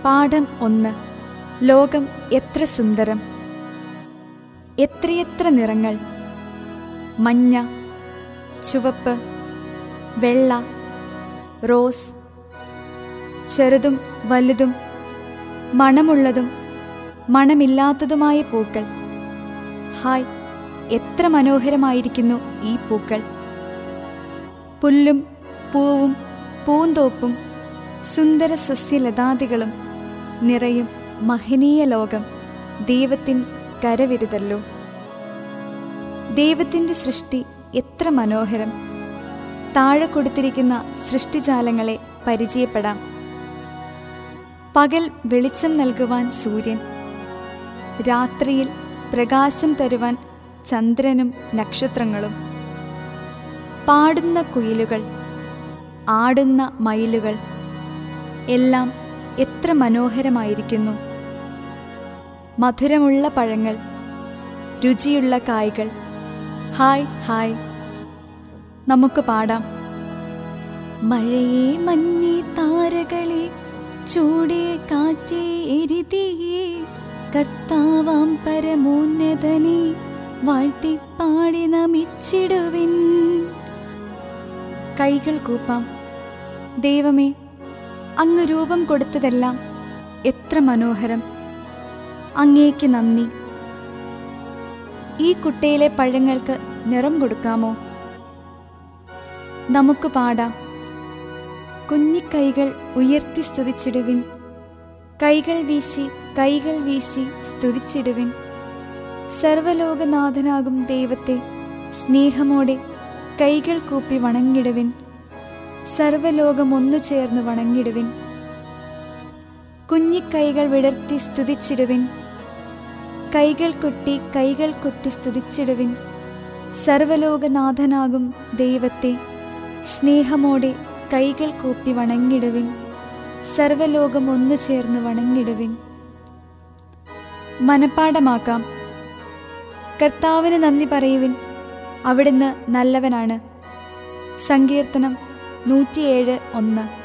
പാഠം ഒന്ന് ലോകം എത്ര സുന്ദരം എത്രയെത്ര നിറങ്ങൾ മഞ്ഞ ചുവപ്പ് വെള്ള റോസ് ചെറുതും വലുതും മണമുള്ളതും മണമില്ലാത്തതുമായ പൂക്കൾ ഹായ് എത്ര മനോഹരമായിരിക്കുന്നു ഈ പൂക്കൾ പുല്ലും പൂവും പൂന്തോപ്പും സുന്ദര സസ്യലതാദികളും നിറയും മഹനീയ ലോകം ദൈവത്തിൻ കരവിരുതല്ലോ ദൈവത്തിൻ്റെ സൃഷ്ടി എത്ര മനോഹരം താഴെ കൊടുത്തിരിക്കുന്ന സൃഷ്ടിജാലങ്ങളെ പരിചയപ്പെടാം പകൽ വെളിച്ചം നൽകുവാൻ സൂര്യൻ രാത്രിയിൽ പ്രകാശം തരുവാൻ ചന്ദ്രനും നക്ഷത്രങ്ങളും പാടുന്ന കുയിലുകൾ ആടുന്ന മയിലുകൾ എല്ലാം എത്ര മനോഹരമായിരിക്കുന്നു മധുരമുള്ള പഴങ്ങൾ രുചിയുള്ള കായ്കൾ ഹായ് ഹായ് നമുക്ക് പാടാം മഴയെ മഞ്ഞേ താരകളെ ചൂടേ കാറ്റേ എരിതിയേ കർത്താവാം പരമോന്നതനെ വാഴ്ത്തിപ്പാടി നമിച്ചിടുവിൻ കൈകൾ കൂപ്പാം ദൈവമേ അങ്ങ് രൂപം കൊടുത്തതെല്ലാം എത്ര മനോഹരം അങ്ങേക്ക് നന്ദി ഈ കുട്ടയിലെ പഴങ്ങൾക്ക് നിറം കൊടുക്കാമോ നമുക്ക് പാടാം കുഞ്ഞിക്കൈകൾ ഉയർത്തി സ്തുതിച്ചിടുവിൻ കൈകൾ വീശി കൈകൾ വീശി സ്തുതിച്ചിടുവിൻ സർവലോകനാഥനാകും ദൈവത്തെ സ്നേഹമോടെ കൈകൾ കൂപ്പി വണങ്ങിടുവിൻ സർവലോകം ഒന്നു ചേർന്ന് വണങ്ങിടുവിൻ കുഞ്ഞിക്കൈകൾ വിടർത്തി സ്തുതിച്ചിടുവിൻ കൈകൾ കൊട്ടി കൈകൾ കൊട്ടി സ്തുതിച്ചിടുവിൻ സർവലോകനാഥനാകും ദൈവത്തെ സ്നേഹമോടെ കൈകൾ കൂപ്പി വണങ്ങിടുവിൻ സർവലോകം ഒന്നു ചേർന്ന് വണങ്ങിടുവിൻ മനപ്പാടമാക്കാം കർത്താവിന് നന്ദി പറയുവിൻ അവിടുന്ന് നല്ലവനാണ് സങ്കീർത്തനം നൂറ്റിയേഴ് ഒന്ന്